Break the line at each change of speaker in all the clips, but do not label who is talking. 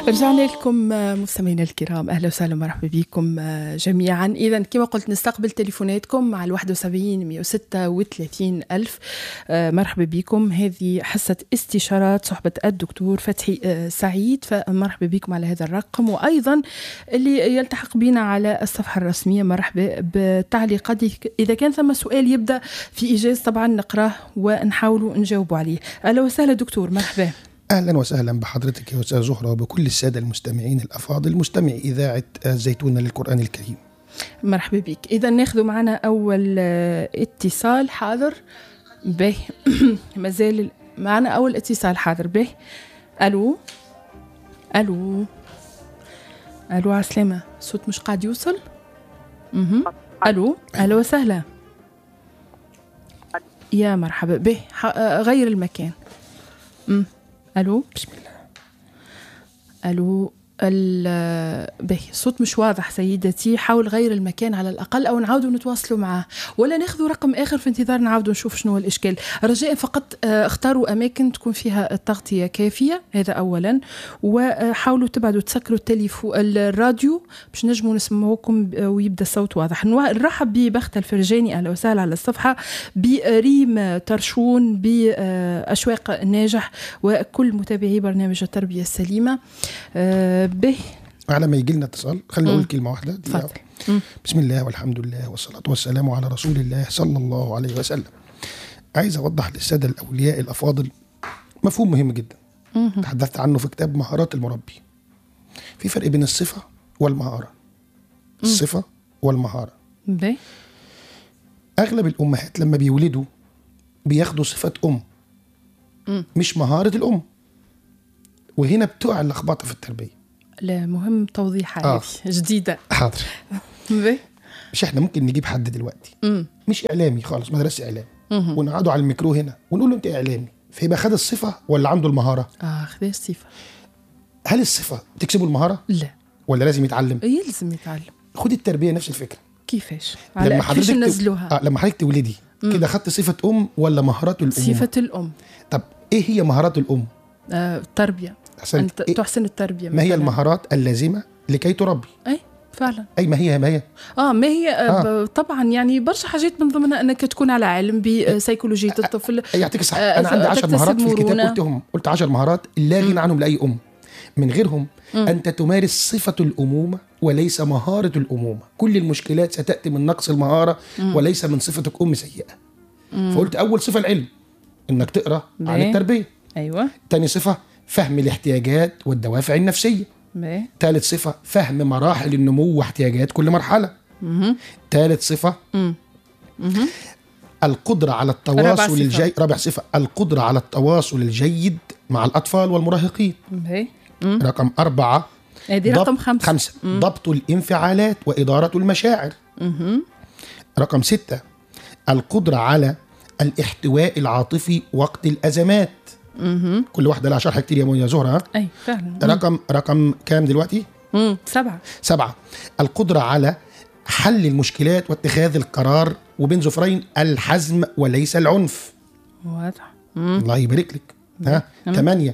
رجعنا لكم مستمعينا الكرام اهلا وسهلا ومرحبا بكم جميعا اذا كما قلت نستقبل تليفوناتكم على 71 136 الف مرحبا بكم هذه حصه استشارات صحبه الدكتور فتحي سعيد فمرحبا بكم على هذا الرقم وايضا اللي يلتحق بنا على الصفحه الرسميه مرحبا بتعليقات اذا كان ثم سؤال يبدا في ايجاز طبعا نقراه ونحاولوا نجاوبوا عليه اهلا وسهلا دكتور مرحبا
اهلا وسهلا بحضرتك يا استاذ زهره وبكل الساده المستمعين الافاضل مستمعي اذاعه الزيتونه للقران الكريم.
مرحبا بك، اذا ناخذ معنا اول اتصال حاضر به مازال معنا اول اتصال حاضر به الو الو الو عسلامة الصوت مش قاعد يوصل؟ اها الو اهلا وسهلا يا مرحبا به غير المكان امم الو بسم الله الو به الصوت مش واضح سيدتي حاول غير المكان على الاقل او نعاودوا نتواصلوا معاه ولا ناخذوا رقم اخر في انتظار نعاودوا نشوف شنو هو الاشكال رجاء فقط اختاروا اماكن تكون فيها التغطيه كافيه هذا اولا وحاولوا تبعدوا تسكروا التليفون الراديو باش نجموا نسمعوكم ويبدا الصوت واضح نرحب ببخت الفرجاني اهلا وسهلا على الصفحه بريم ترشون باشواق ناجح وكل متابعي برنامج التربيه السليمه به
على ما يجي لنا اتصال خلينا نقول كلمه واحده تفضل بسم الله والحمد لله والصلاه والسلام على رسول الله صلى الله عليه وسلم عايز اوضح للساده الاولياء الافاضل مفهوم مهم جدا تحدثت عنه في كتاب مهارات المربي في فرق بين الصفه والمهاره الصفه والمهاره
به
اغلب الامهات لما بيولدوا بياخدوا صفه ام مش مهاره الام وهنا بتقع اللخبطه في التربيه
لا مهم توضيح هذه آه. جديده
حاضر مش احنا ممكن نجيب حد دلوقتي مم. مش اعلامي خالص مدرسه اعلام ونقعده على الميكرو هنا ونقول له انت اعلامي فيبقى خد الصفه ولا عنده المهاره
اه خد الصفه
هل الصفه تكسبه المهاره
لا
ولا لازم يتعلم
يلزم يتعلم
خد التربيه نفس الفكره
كيفاش
على لما حضرتك نزلوها آه لما حضرتك تولدي كده خدت صفه ام ولا مهارات الام
صفه الام
طب ايه هي مهارات الام
آه التربيه
احسنت
أن تحسن التربيه
ما هي المهارات اللازمه لكي تربي
اي فعلا
اي ما هي ما هي
اه ما هي آه. طبعا يعني برشا حاجات من ضمنها انك تكون على علم بسيكولوجيه الطفل
يعطيك الصحه آه انا عندي 10 مهارات في الكتاب قلتهم قلت 10 مهارات لا غنى عنهم لاي ام من غيرهم م. انت تمارس صفه الامومه وليس مهاره الامومه كل المشكلات ستاتي من نقص المهاره م. وليس من صفتك ام سيئه م. فقلت اول صفه العلم انك تقرا عن التربيه
ايوه
تاني صفه فهم الاحتياجات والدوافع النفسيه
مي.
ثالث صفه فهم مراحل النمو واحتياجات كل مرحله ثالث صفه
مم. مم.
القدرة على التواصل الجيد رابع صفة القدرة على التواصل الجيد مع الأطفال والمراهقين
مي.
رقم أربعة
دي رقم خمسة
خمسة مم. ضبط الانفعالات وإدارة المشاعر
مم.
رقم ستة القدرة على الاحتواء العاطفي وقت الأزمات
مم.
كل واحدة لها شرح كتير يا منى زهرة
أي فعلا
رقم رقم كام دلوقتي؟
مم. سبعة
سبعة القدرة على حل المشكلات واتخاذ القرار وبين زفرين الحزم وليس العنف
واضح
الله يبارك لك ها ثمانية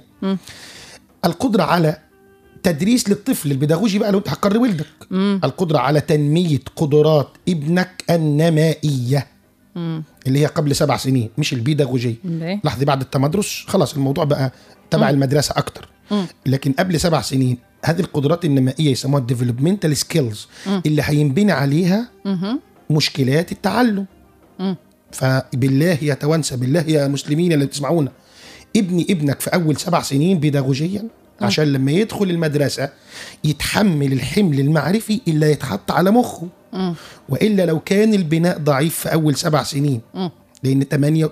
القدرة على تدريس للطفل البيداغوجي بقى لو انت هتقرر ولدك
مم.
القدرة على تنمية قدرات ابنك النمائية
مم.
اللي هي قبل سبع سنين مش البيداغوجية
ليه؟
لحظة بعد التمدرس خلاص الموضوع بقى تبع المدرسة أكتر
مم.
لكن قبل سبع سنين هذه القدرات النمائية يسموها الديفلوبمنتال سكيلز اللي هينبني عليها
مم.
مشكلات التعلم
مم.
فبالله يا توانسة بالله يا مسلمين اللي بتسمعونا ابني ابنك في أول سبع سنين بيداغوجيا عشان لما يدخل المدرسة يتحمل الحمل المعرفي اللي يتحط على مخه
مم.
وإلا لو كان البناء ضعيف في أول سبع سنين
مم.
لأن 8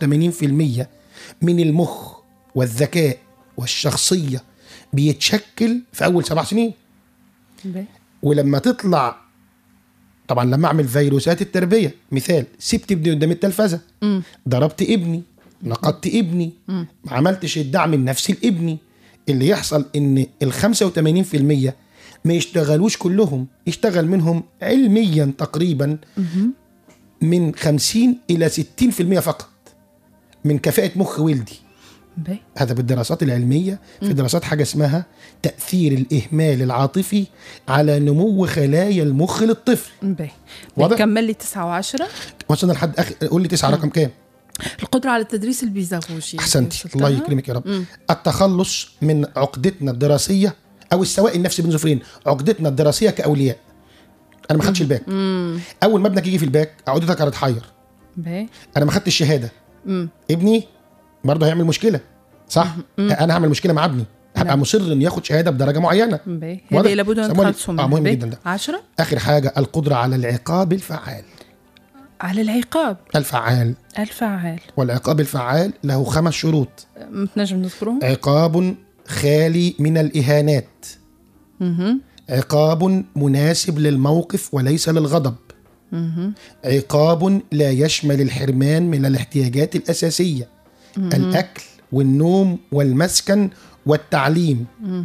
85% من المخ والذكاء والشخصية بيتشكل في أول سبع سنين
ليه؟
ولما تطلع طبعا لما أعمل فيروسات التربية مثال سبت ابني قدام التلفزة
مم.
ضربت ابني نقدت ابني
مم.
ما عملتش الدعم النفسي لابني اللي يحصل ان ال 85% ما يشتغلوش كلهم يشتغل منهم علميا تقريبا
مهم.
من 50 الى 60% فقط من كفاءة مخ ولدي
باهي
هذا بالدراسات العلميه في دراسات حاجه اسمها تاثير الاهمال العاطفي على نمو خلايا المخ للطفل
باهي
واضح؟
كمل لي تسعة و10
وصلنا لحد اخر قول لي تسعه رقم كام
القدرة على التدريس البيزاغوجي
احسنتي
وصلتها؟
الله يكرمك يا رب التخلص من عقدتنا الدراسيه او السواء النفسي بين زفرين عقدتنا الدراسيه كاولياء انا ما خدتش الباك اول ما ابنك يجي في الباك عقدتك هتتحير
باهي
انا ما خدتش الشهاده ابني برضه هيعمل مشكله صح انا هعمل مشكله مع ابني هبقى
نعم.
مصر انه ياخد شهاده بدرجه معينه
باهي
واضح؟
هذه لابد ان
سمولي.
نتخلصوا
آه،
منها
مهم
باهي.
جدا ده.
عشرة
اخر حاجه القدره على العقاب الفعال
على العقاب
الفعال
الفعال
والعقاب الفعال له خمس شروط
م- تنجم نذكرهم
عقاب خالي من الاهانات
مهم.
عقاب مناسب للموقف وليس للغضب
مهم.
عقاب لا يشمل الحرمان من الاحتياجات الأساسية الأكل والنوم والمسكن والتعليم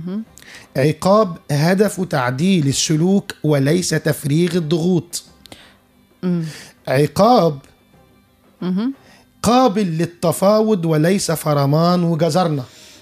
عقاب هدف تعديل السلوك وليس تفريغ الضغوط
مم.
عقاب
مهم.
قابل للتفاوض وليس فرمان وجزرنا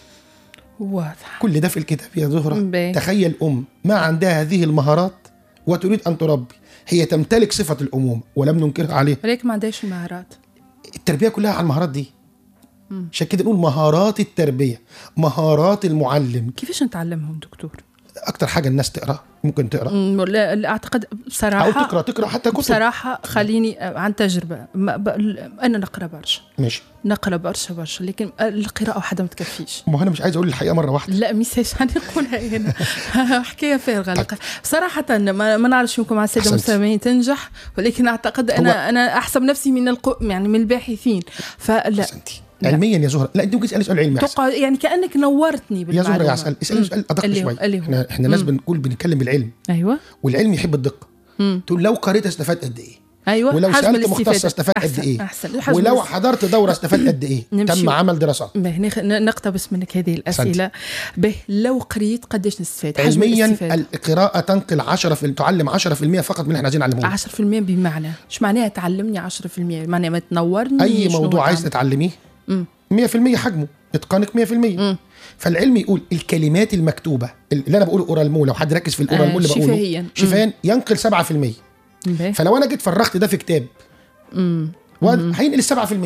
واضح
كل ده في الكتاب يا زهرة
باي.
تخيل أم ما عندها هذه المهارات وتريد أن تربي هي تمتلك صفة الأمومة ولم ننكرها عليها
ولكن ما عندهاش المهارات
التربيه كلها على المهارات دي عشان كده نقول مهارات التربيه مهارات المعلم
كيفاش نتعلمهم دكتور؟
اكتر حاجه الناس تقرا ممكن تقرا
مم، لا لا، اعتقد
او
بصراحه
تقرا تقرا حتى كتب
بصراحه خليني آه، عن تجربه ما ب... انا نقرا برشا
ماشي
نقرا برشا برشا لكن القراءه وحدها ما تكفيش
ما هو انا مش عايز اقول الحقيقه مره واحده
لا ميساج انا نقولها هنا حكايه فارغه لق- صراحه ما, ما نعرفش يمكن مع الساده
أحسنت.
المستمعين تنجح ولكن اعتقد انا
هو-
انا احسب نفسي من القو يعني من الباحثين فلا
احسنتي علميا يا زهره لا انت ممكن تسالي سؤال علمي احسن
تقع يعني كانك نورتني
يا
بالمعلومه
زهره يا عسل اسالي
مم.
سؤال ادق
اللي هو-
شويه
اللي هو.
احنا احنا ناس بنقول بنتكلم بالعلم
ايوه
والعلم يحب الدقه
مم.
تقول لو قريت استفاد قد ايه
ايوه
ولو
حجم
سالت
الاستفادة.
مختص استفاد قد
أحسن،
ايه
احسن حجم
ولو
الاست-
حضرت دوره استفاد قد ايه
نمشي.
تم عمل دراسات
به نخ- ن- نقتبس منك هذه الاسئله به لو قريت قديش نستفاد حجم
علميا
الاستفادة.
القراءه تنقل 10 في تعلم 10% فقط من اللي احنا عايزين نعلمه
10% بمعنى مش معناها تعلمني 10% معناها ما تنورني
اي
شنو
موضوع عايز
تعمل؟
تتعلميه
مم.
100% حجمه اتقانك 100% فالعلم يقول الكلمات المكتوبه اللي انا بقوله اورال مو لو حد ركز في الاورال
آه،
مو اللي بقوله
شفهياً.
شفاهيا ينقل 7%
به.
فلو انا جيت فرغت ده في كتاب
مم.
واضح؟ هينقل ال 7%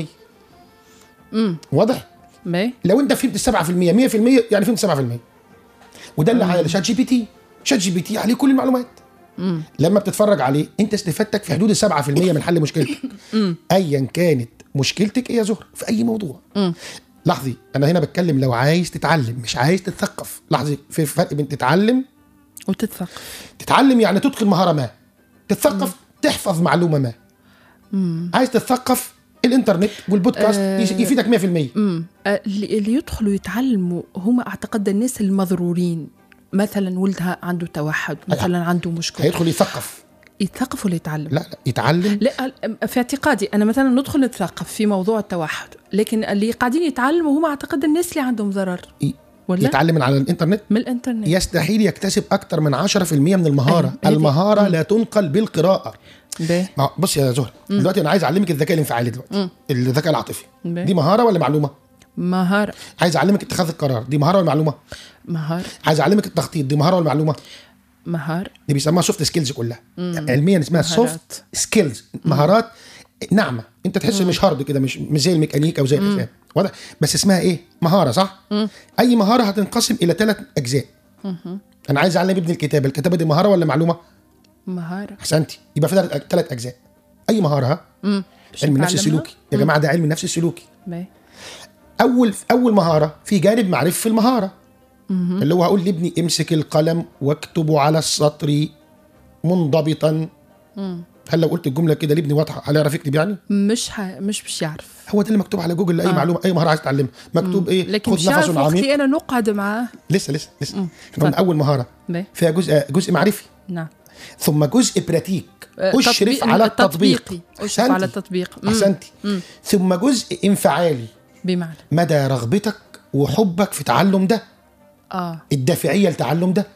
مم.
واضح
به.
لو انت فهمت ال 7% 100% يعني فهمت 7% وده اللي على شات جي بي تي شات جي بي تي عليه كل المعلومات
مم.
لما بتتفرج عليه انت استفادتك في حدود ال 7% من حل مشكلتك ايا كانت مشكلتك ايه يا زهر في اي موضوع
مم.
لحظي انا هنا بتكلم لو عايز تتعلم مش عايز تتثقف لحظي في فرق بين تتعلم
وتتثقف
تتعلم يعني تتقن مهاره ما تتثقف تحفظ معلومه ما عايز تتثقف الانترنت والبودكاست
آه.
يس- يفيدك 100%
امم آه، اللي اللي يدخلوا يتعلموا هما اعتقد الناس المضرورين مثلا ولدها عنده توحد مثلا عنده مشكله
هيدخل يثقف
يتثقف ولا يتعلم
لا لا يتعلم
لا في اعتقادي انا مثلا ندخل نتثقف في موضوع التوحد لكن اللي قاعدين يتعلموا هم اعتقد الناس اللي عندهم ضرر
ي-
ولا
يتعلم من على الانترنت
من الانترنت
يستحيل يكتسب اكتر من 10% من المهاره
أيوة. هذه-
المهاره لا تنقل بالقراءه
به
ما هو- بص يا زهره دلوقتي انا عايز اعلمك الذكاء الانفعالي دلوقتي الذكاء العاطفي
به.
دي مهاره ولا معلومه
مهارة
عايز اعلمك اتخاذ القرار دي مهاره ولا معلومه
مهارة
عايز اعلمك التخطيط دي مهاره ولا معلومه
مهارة
دي بيسموها سوفت سكيلز كلها علميا اسمها
مهارات.
سوفت سكيلز مهارات ناعمه انت تحس مش هارد كده مش مش زي الميكانيك او زي الحساب واضح بس اسمها ايه مهاره صح اي مهاره هتنقسم الى ثلاث اجزاء انا عايز اعلم ابني الكتابه الكتابه دي مهاره ولا معلومه
مهارة
احسنتي يبقى في ثلاث اجزاء اي مهاره ها
امم
علم النفس السلوكي يا جماعه ده علم النفس السلوكي
به
اول اول مهاره في جانب معرفي في المهاره اللي هو هقول لابني امسك القلم واكتبه على السطر منضبطا هل لو قلت الجمله كده لابني واضحه هل يعرف يكتب يعني
مش ح... مش مش يعرف
هو ده اللي مكتوب على جوجل لاي
آه.
معلومه اي مهاره عايز تتعلمها مكتوب ايه
لكن
خد
مش يعرف
نفس عميق
وقتي انا نقعد معاه
لسه لسه لسه
مم.
احنا قلنا
اتفضل.
اول مهاره
به
فيها جزء جزء معرفي
نعم
ثم جزء براتيك
آه،
اشرف
تطبيق-
على التطبيق
تطبيقي. اشرف على التطبيق مم.
احسنتي
مم.
ثم جزء انفعالي
بمعنى
مدى رغبتك وحبك في تعلم ده
اه
الدافعيه لتعلم ده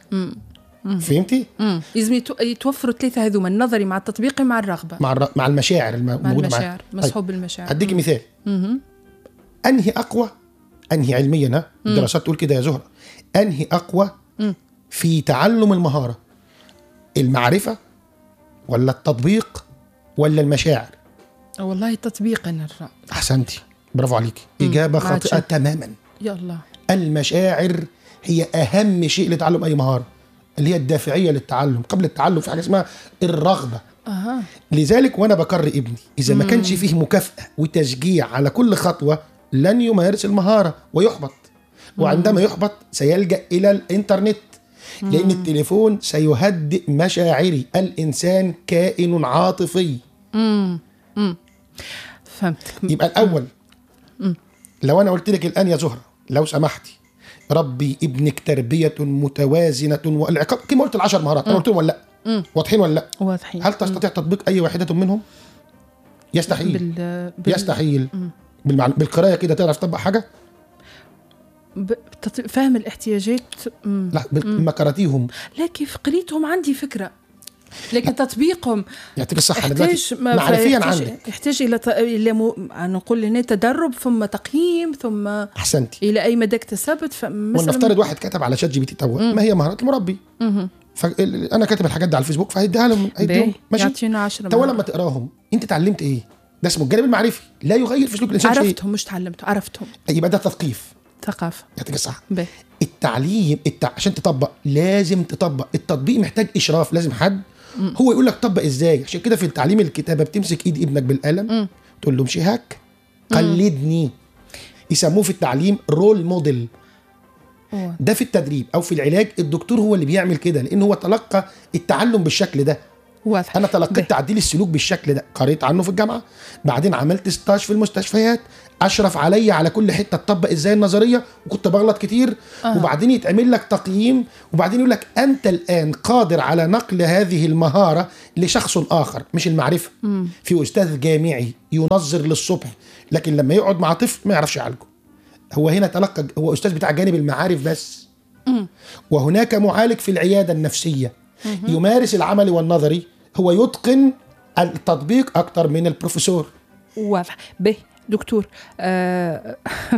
فهمتي
امم لازم يتو- يتوفروا الثلاثه هذوما النظري مع التطبيقي مع الرغبه
مع الر... مع المشاعر الم-
مع
الموجوده معاك
المشاعر
طيب،
مصحوب بالمشاعر
هديكي مثال
مهم.
انهي اقوى انهي علميا الدراسات تقول كده يا زهره انهي اقوى في تعلم المهاره المعرفه ولا التطبيق ولا المشاعر
والله تطبيق الرأي
احسنتي برافو عليك اجابه خاطئه تماما
يلا
المشاعر هي اهم شيء لتعلم اي مهاره اللي هي الدافعيه للتعلم قبل التعلم في حاجه اسمها الرغبه
أها.
لذلك وانا بقر ابني اذا ما كانش فيه مكافاه وتشجيع على كل خطوه لن يمارس المهاره ويحبط وعندما يحبط سيلجا الى الانترنت لان التليفون سيهدئ مشاعري الانسان كائن عاطفي
امم امم فهمتك
يبقى الاول لو انا قلت لك الان يا زهره لو سمحتي ربي ابنك تربيه متوازنه والعقاب كما قلت العشر مهارات انا قلت لهم ولا لا واضحين ولا لا
واضحين
هل تستطيع تطبيق اي واحده منهم يستحيل
بال... بال...
يستحيل بالمعلو... بالقرايه كده تعرف تطبق حاجه
ب... تط- فهم الاحتياجات مم.
لا بال- كراتيهم
لا كيف قريتهم عندي فكره لكن تطبيقهم
يعطيك الصحه أنا دلوقتي
يحتاج ما-
معرفيا
يحتاج-
عندك
يحتاج الى ت... الى م... نقول هنا تدرب ثم تقييم ثم
احسنتي
الى اي مدى اكتسبت فمثلا
ولنفترض واحد كتب على شات جي بي تي توا ما هي مهارات المربي فانا كاتب الحاجات دي على الفيسبوك فهيديها لهم هيديهم
باهي،
ماشي
يعطينا 10
توا لما تقراهم انت اتعلمت ايه ده اسمه الجانب المعرفي لا يغير في سلوك الانسان شيء
عرفتهم مش تعلمت عرفتهم
يبقى ده تثقيف
ثقافه
يعطيك الصحه
باهي
التعليم التع... عشان تطبق لازم تطبق التطبيق محتاج اشراف لازم حد هو يقول لك طبق ازاي عشان كده في التعليم الكتابه بتمسك ايد ابنك بالقلم تقول له امشي هاك قلدني يسموه في التعليم رول موديل
أوه.
ده في التدريب او في العلاج الدكتور هو اللي بيعمل كده لان هو تلقى التعلم بالشكل ده
واضح
انا تلقيت
باهي.
تعديل السلوك بالشكل ده قريت عنه في الجامعه بعدين عملت ستاج في المستشفيات اشرف عليا على كل حته تطبق ازاي النظريه وكنت بغلط كتير
آه.
وبعدين يتعمل لك تقييم وبعدين يقول لك انت الان قادر على نقل هذه المهاره لشخص اخر مش المعرفه في استاذ جامعي ينظر للصبح لكن لما يقعد مع طفل ما يعرفش يعالجه هو هنا تلقى هو استاذ بتاع جانب المعارف بس وهناك معالج في العياده النفسيه يمارس العمل والنظري هو يتقن التطبيق اكتر من البروفيسور
واضح به دكتور آه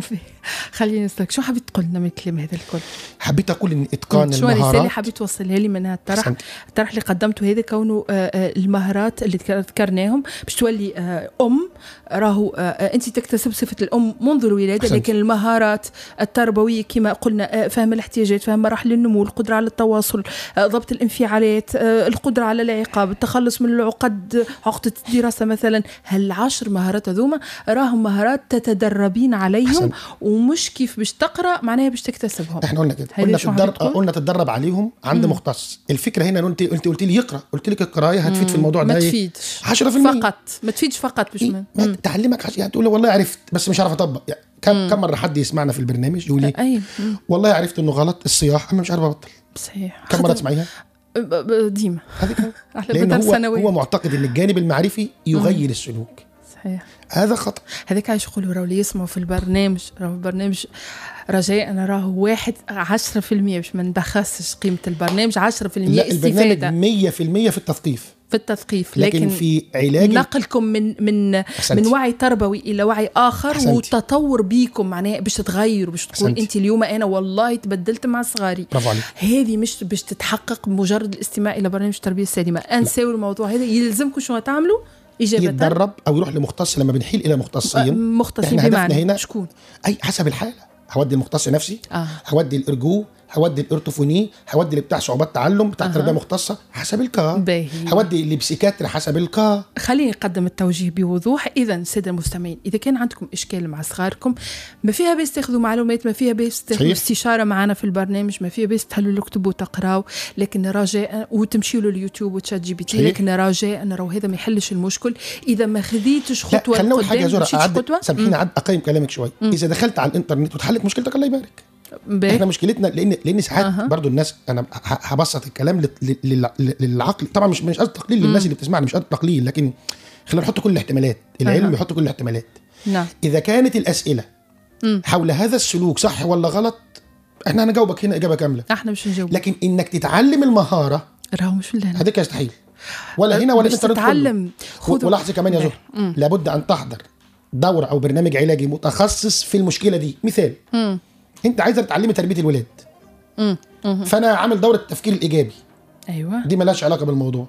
خلينا نسألك شو حبيت تقول لنا من الكلام هذا الكل؟
حبيت اقول ان اتقان
شو الرسالة اللي
المهارات
حبيت توصلها لي من هالطرح؟
أحسنت.
الطرح اللي قدمته هذا كونه آه، آه، المهارات اللي ذكر- ذكرناهم باش تولي آه، ام راهو آه، آه، انت تكتسب صفه الام منذ الولاده
أحسنت.
لكن المهارات التربويه كما قلنا آه، فهم الاحتياجات فهم مراحل النمو القدره على التواصل آه، ضبط الانفعالات آه، القدره على العقاب التخلص من العقد عقده الدراسه مثلا هالعشر مهارات هذوما راهم مهارات تتدربين عليهم
أحسنت.
ومش كيف باش تقرا معناها باش تكتسبهم
احنا قلنا كده
هذه
قلنا
شو
تتدرب
حبيت تقول؟
قلنا تتدرب عليهم عند مختص الفكره هنا إن انت انت قلت لي يقرا قلت لك القرايه هتفيد في الموضوع
ما
ده إيه؟
تفيدش
10%
فقط ما تفيدش فقط باش
إيه؟
ما-
ما تعلمك عش- يعني تقول له والله عرفت بس مش عارف اطبق يعني كم كم مره حد يسمعنا في البرنامج يقول لي
اي مم.
والله عرفت انه غلط الصياح انا مش عارف ابطل
صحيح
كم مره
خاطر-
تسمعيها
ب- ب- ديما
هذه
على
لان
مدار
هو هو
سنوات
معتقد ان الجانب المعرفي يغير السلوك
صحيح
هذا خطا
هذاك عايش يقولوا راهو اللي يسمعوا في البرنامج راهو البرنامج رجاء انا راهو واحد 10% باش ما ندخسش قيمه البرنامج 10%
لا
استفاده
البرنامج 100% في التثقيف
في التثقيف
لكن,
لكن,
في علاج
نقلكم من من
أحسنتي.
من وعي تربوي الى وعي اخر
أحسنتي.
وتطور بيكم معناها باش تغيروا باش تقول
أحسنتي.
انت اليوم انا والله تبدلت مع صغاري
برافو عليك
هذه مش باش تتحقق بمجرد الاستماع الى برنامج التربيه السليمه انساو الموضوع هذا يلزمكم شنو تعملوا اجابه
يتدرب او يروح لمختص لما بنحيل الى مختصين
مختصين
إحنا هدفنا
بمعنى
هنا
شكون
اي حسب الحاله هودي المختص نفسي
اه
هودي الارجو هودي الارتوفوني هودي اللي بتاع صعوبات تعلم بتاع
أها.
تربيه مختصه حسب الكا
باهي.
هودي اللي بسيكاتري حسب الكا
خليني نقدم التوجيه بوضوح اذا الساده المستمعين اذا كان عندكم اشكال مع صغاركم ما فيها بس تاخذوا معلومات ما فيها بس تاخذوا
صحيح.
استشاره معنا في البرنامج ما فيها بس تحلوا الكتب وتقراوا لكن رجاء وتمشيوا لليوتيوب وتشات جي بي تي
صحيح.
لكن رجاء راهو هذا ما يحلش المشكل اذا ما خذيتش
لا
خطوه
خلينا نقول حاجه يا
لقدام،
زهره
مشيتش
أعد
خطوه
سامحيني أعد اقيم كلامك شويه اذا دخلت على الانترنت وتحلت مشكلتك الله يبارك
باهي.
احنا مشكلتنا لان لان ساعات
أها.
برضو الناس انا ه- هبسط الكلام لل- لل- لل- للعقل طبعا مش مش قصد تقليل للناس اللي بتسمعني مش قصد تقليل لكن خلينا نحط كل الاحتمالات العلم
أها.
يحط كل الاحتمالات
نعم
اذا كانت الاسئله
مم.
حول هذا السلوك صح ولا غلط احنا هنجاوبك هنا اجابه كامله
احنا مش نجاوب
لكن انك تتعلم المهاره
راهو مش في الهنا
هذيك يستحيل ولا هنا ولا
باش
الانترنت كله.
تتعلم
و-
خذوا-
ولحظه كمان يا
باهي.
زهر لابد ان تحضر دوره او برنامج علاجي متخصص في المشكله دي مثال
مم.
انت عايزه تعلمي تربيه الولاد
مم. مم.
فانا عامل دوره التفكير الايجابي
ايوه
دي ملهاش علاقه بالموضوع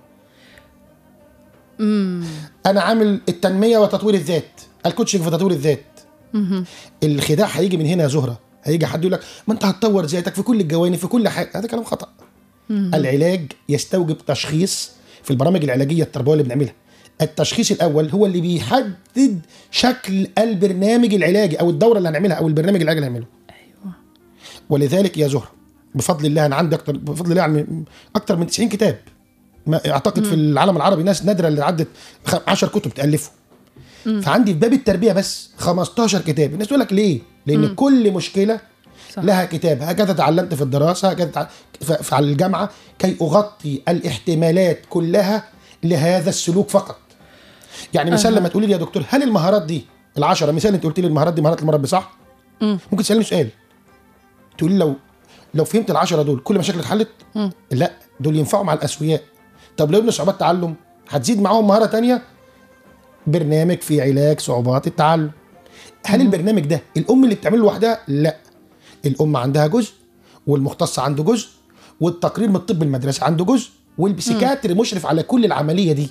مم.
انا عامل التنميه وتطوير الذات الكوتشنج في تطوير الذات
مهم.
الخداع هيجي من هنا يا زهره هيجي حد يقول لك ما انت هتطور ذاتك في كل الجوانب في كل حاجه هذا كلام خطا العلاج يستوجب تشخيص في البرامج العلاجيه التربويه اللي بنعملها التشخيص الاول هو اللي بيحدد شكل البرنامج العلاجي او الدوره اللي هنعملها او البرنامج العلاجي اللي هنعمله
ايوه
ولذلك يا زهره بفضل الله انا عندي اكتر بفضل الله يعني اكتر من 90 كتاب ما اعتقد في العالم العربي ناس نادره اللي عدت 10 كتب تالفه فعندي في باب التربيه بس 15 كتاب الناس تقول لك ليه لان كل مشكله
صح.
لها كتاب هكذا تعلمت في الدراسه هكذا تع- ف- في على الجامعه كي اغطي الاحتمالات كلها لهذا السلوك فقط يعني مثال
أها.
لما تقولي لي يا دكتور هل المهارات دي العشرة مثال انت قلت لي المهارات دي مهارات المربي صح
مم.
ممكن تسالني سؤال تقول لي لو لو فهمت العشرة دول كل مشاكلك اتحلت
مم.
لا دول ينفعوا مع الاسوياء طب لو ابن صعوبات تعلم هتزيد معاهم مهاره تانية برنامج في علاج صعوبات التعلم هل البرنامج ده الام اللي بتعمله لوحدها لا الام عندها جزء والمختص عنده جزء والتقرير من الطب المدرسي عنده جزء والبسيكاتري مشرف على كل العمليه دي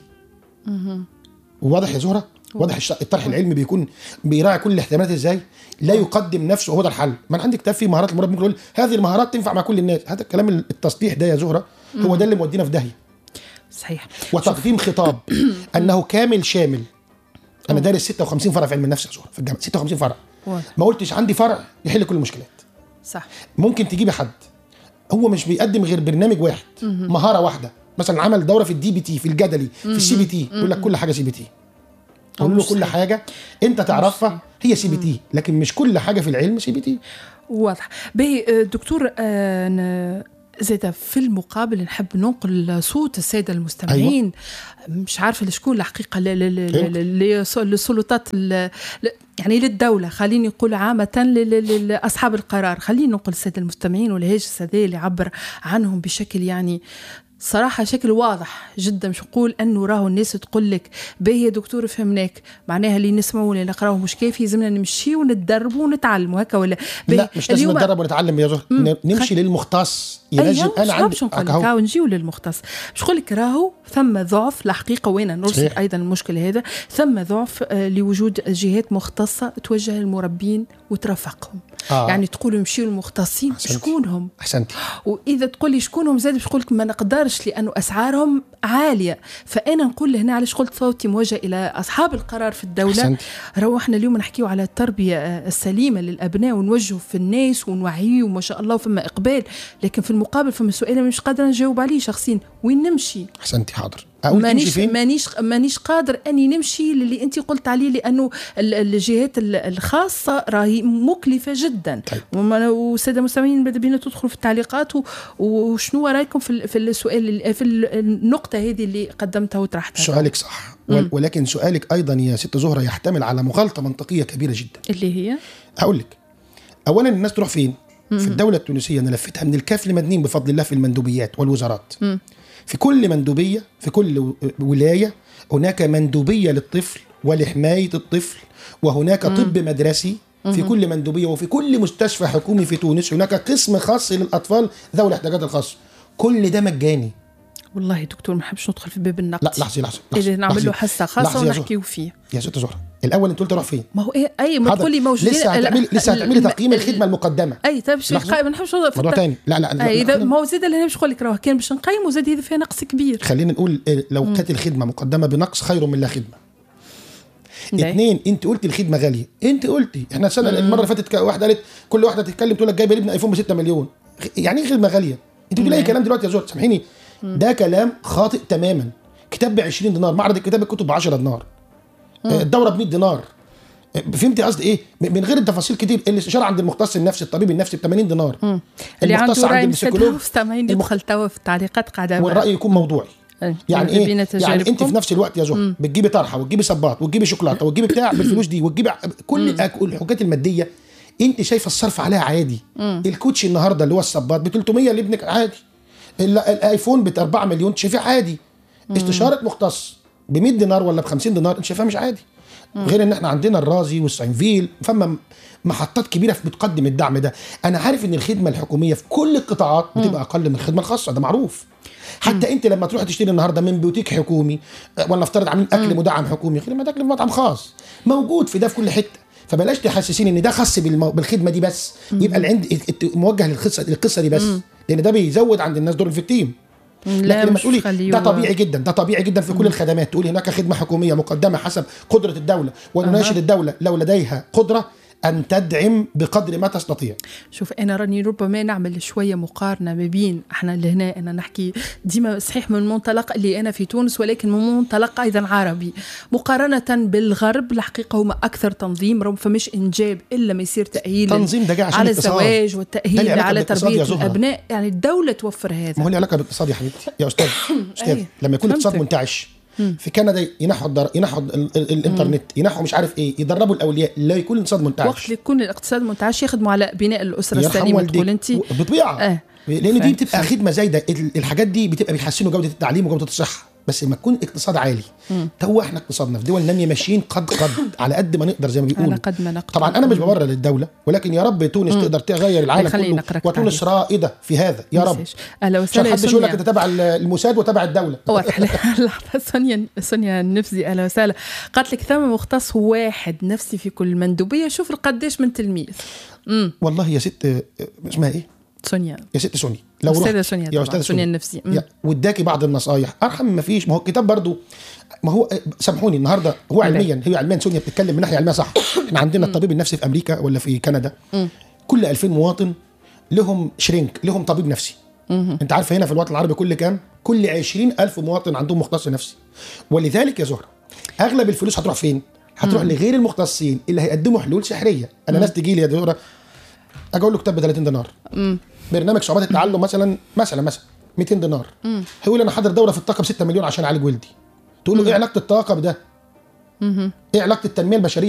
واضح يا زهره واضح الش- الطرح العلمي بيكون بيراعي كل الاحتمالات ازاي لا يقدم نفسه هو ده الحل ما انا عندي كتاب فيه مهارات المربي ممكن يقول هذه المهارات تنفع مع كل الناس هذا الكلام التصليح ده يا زهره هو ده اللي مودينا في داهيه
صحيح
وتقديم خطاب انه كامل شامل انا دارس 56 فرع في علم النفس يا زهره في الجامعه 56 فرع
واضح.
ما قلتش عندي فرع يحل كل المشكلات
صح
ممكن تجيبي حد هو مش بيقدم غير برنامج واحد مهاره واحده مثلا عمل دوره في الدي بي تي في الجدلي في السي بي تي يقول لك كل حاجه سي بي تي
أو
قول له
مش
كل
صحيح.
حاجه انت تعرفها هي سي بي تي لكن مش كل حاجه في العلم سي بي تي
واضح باهي آه، دكتور آه، ن- زيدا في المقابل نحب ننقل صوت الساده المستمعين أيوة. مش عارفه لشكون الحقيقه ل- ل- ل-
أيوة.
ل- للس- للسلطات ال- ل- يعني للدوله خليني نقول عامه ل- ل- ل- لاصحاب القرار خليني ننقل الساده المستمعين والهاجس هذا اللي يعبر عنهم بشكل يعني صراحة شكل واضح جدا مش نقول انه راهو الناس تقول لك باهي يا دكتور فهمناك معناها اللي نسمعوا ولا نقراوه مش كافي لازمنا نمشي ونتدربوا ونتعلموا هكا ولا باهي،
لا مش لازم
اليوم-
نتدرب ونتعلم يا زهر ن- نمشي للمختص ينجم
ايوه
انا
مش
عندي
باش نقول لك
أهو.
هاو نجيو للمختص باش نقول لك راهو ثم ضعف الحقيقه وين نرصد
صحيح.
ايضا المشكل هذا ثم ضعف آه، لوجود جهات مختصه توجه للمربين وترافقهم
آه.
يعني تقولوا يمشيوا للمختصين
أحسنتي.
شكونهم
احسنتي
واذا تقول لي شكونهم زاد باش نقول لك ما نقدرش لانه اسعارهم عاليه فانا نقول هنا علاش قلت صوتي موجه الى اصحاب القرار في الدوله
أحسنت.
راهو احنا اليوم نحكيو على التربيه آه، السليمه للابناء ونوجهوا في الناس ونوعيو وما شاء الله فما اقبال لكن في المقابل فما سؤال أنا مش قادره نجاوب عليه شخصيا وين نمشي
احسنتي حاضر اقول تمشي
مانيش
فين
مانيش مانيش قادر اني نمشي للي انت قلت عليه لانه ال- الجهات ال- الخاصه راهي مكلفه جدا
طيب.
وما- والساده المستمعين ماذا بينا تدخلوا في التعليقات و- وشنو رايكم في ال- في السؤال اللي- في ال- النقطه هذه اللي قدمتها وطرحتها
سؤالك صح ول- ولكن سؤالك ايضا يا ست زهره يحتمل على مغالطه منطقيه كبيره جدا
اللي هي
هقول لك اولا الناس تروح فين في الدوله التونسيه انا لفتها من الكاف لمدنين بفضل الله في المندوبيات والوزارات في كل مندوبيه في كل و- ولايه هناك مندوبيه للطفل ولحمايه الطفل وهناك طب مدرسي في كل مندوبيه وفي كل مستشفى حكومي في تونس هناك قسم خاص للاطفال ذوي الاحتياجات الخاصه كل ده مجاني
والله دكتور ما نحبش ندخل في باب النقد
لا لحظه لحظه
اذا نعمل له
لحظة.
حصه خاصه
لحظة يا زهرة.
ونحكيو فيه
يا ست زهره الاول انت قلت اروح فين
ما هو ايه اي ما
حاضر.
تقول لي موجودين
لسه
ال-
هتعملي لسه
ال-
هتعملي
الم-
تقييم
ال-
الخدمه المقدمه
اي طيب باش
لحظة.
نقيم ما نحبش نوضع في
موضوع
الت-
تاني لا لا, لا
اي اذا
خلينا-
ما هو زاد اللي باش نقول لك راه كان باش نقيم وزاد هذا فيها نقص كبير
خلينا نقول إيه، لو كانت الخدمه مقدمه بنقص خير من لا خدمه
داي.
اثنين انت قلتي الخدمه غاليه انت قلتي احنا السنه المره اللي فاتت ك- واحده قالت كل واحده تتكلم تقول لك جايبه لابني ايفون ب 6 مليون خ- يعني ايه خدمه غاليه انت بتقولي اي
نعم.
كلام دلوقتي يا زهر سامحيني ده كلام خاطئ تماما كتاب ب 20 دينار معرض الكتاب الكتب ب 10 دينار آه، الدوره ب 100 دينار آه، فهمتي قصدي ايه م- من غير التفاصيل كتير الاستشاره عند المختص النفسي الطبيب النفسي ب 80 دينار
اللي عنده
المختص عند
راي الساده
البسيكولوج
المستمعين
المخ-
يدخل توا في التعليقات قاعده
والراي يكون موضوعي
أي.
يعني
ماذا
ايه
بينا
يعني انت
تجاربكم؟
في نفس الوقت يا زهر بتجيبي طرحه وتجيبي صباط وتجيبي شوكولاته وتجيبي بتاع بالفلوس دي وتجيبي ع- كل الأك- الحاجات الماديه انت شايفه الصرف عليها عادي الكوتشي النهارده اللي هو الصباط ب 300 لابنك عادي ال- الايفون ب 4 مليون انت شايفاه عادي استشاره مختص ب 100 دينار ولا ب 50 دينار انت شايفاه مش عادي غير ان احنا عندنا الرازي والساينفيل فما محطات كبيره بتقدم الدعم ده انا عارف ان الخدمه الحكوميه في كل القطاعات بتبقى اقل من الخدمه الخاصه ده معروف حتى انت لما تروح تشتري النهارده من بوتيك حكومي أه، ولا نفترض عاملين اكل مدعم حكومي خدمه اكل في مطعم خاص موجود في ده في كل حته فبلاش تحسسين ان ده خاص بالمو... بالخدمه دي بس يبقى العند الت- موجه للقصه للقصه دي بس لان ده بيزود عند الناس دور الفيكتيم
لا
لكن لما
مش
تقولي
خليه
ده
هو-
طبيعي جدا ده طبيعي جدا في كل الخدمات تقولي هناك خدمه حكوميه مقدمه حسب قدره الدوله ونناشد الدوله لو لديها قدره ان تدعم بقدر ما تستطيع
شوف انا راني ربما نعمل شويه مقارنه ما بين احنا لهنا انا نحكي ديما صحيح من منطلق اللي انا في تونس ولكن من منطلق ايضا عربي مقارنه بالغرب الحقيقه هما اكثر تنظيم رغم فمش انجاب الا ما يصير تاهيل
تنظيم ده جاي عشان
على
الاقتصاد.
الزواج
ده
والتاهيل
له علاقة
على
بالاقتصاد يا
تربيه
زهرة.
الابناء يعني الدوله توفر هذا
ما هو له علاقه بالاقتصاد يا حبيبتي يا استاذ استاذ
أي.
لما يكون الاقتصاد
فهمتك.
منتعش في كندا ينحوا الدر... ينحوا ال... ال... الانترنت ينحوا مش عارف ايه يدربوا الاولياء لا يكون الاقتصاد
وقت
منتعش
اللي يكون الاقتصاد منتعش يخدموا على بناء الاسره
يرحم
السليمه
والديك.
تقول انت
بطبيعه
آه.
لان دي
فهمت،
بتبقى
فهمت.
خدمه زايده ال- الحاجات دي بتبقى بيحسنوا جوده التعليم وجوده الصحه بس لما تكون اقتصاد عالي تو احنا اقتصادنا في دول ناميه ماشيين قد قد على قد ما نقدر زي ما بيقولوا
على قد ما نقدر
طبعا انا مش ببرر للدوله ولكن يا رب تونس تقدر تغير العالم
خليني
كله
نقرأك
وتونس
تعليق.
رائده في هذا يا رب
مساج. اهلا
عشان
وسهلا يا
حدش يقول لك
سونيا.
انت تبع الموساد وتبع الدوله
واضح لحظة سونيا سونيا النفسي اهلا وسهلا قالت لك ثم مختص واحد نفسي في كل مندوبيه شوف قديش من تلميذ امم
والله يا ست آه، اسمها ايه
سونيا
يا ست سوني لو
استاذه
رحت
سونيا
يا
طبعا
استاذ
سونيا النفسي مم.
يا- واداكي بعض النصايح ارحم ما فيش ما هو الكتاب برضو ما هو سامحوني النهارده هو علميا هي علميا سونيا بتتكلم من ناحيه علميه صح احنا عندنا الطبيب النفسي في امريكا ولا في كندا كل 2000 مواطن لهم شرينك لهم طبيب نفسي انت عارف هنا في الوطن العربي كل كام كل 20000 مواطن عندهم مختص نفسي ولذلك يا زهره اغلب الفلوس هتروح فين هتروح لغير المختصين اللي هيقدموا حلول سحريه انا ناس تجي لي يا زهره اجي اقول له كتاب ب 30 دينار برنامج صعوبات التعلم مثلا مثلا مثلا 200 دينار هيقول انا حاضر دوره في الطاقه ب 6 مليون عشان اعالج ولدي تقول له ايه علاقه الطاقه بده؟ ايه علاقه التنميه البشريه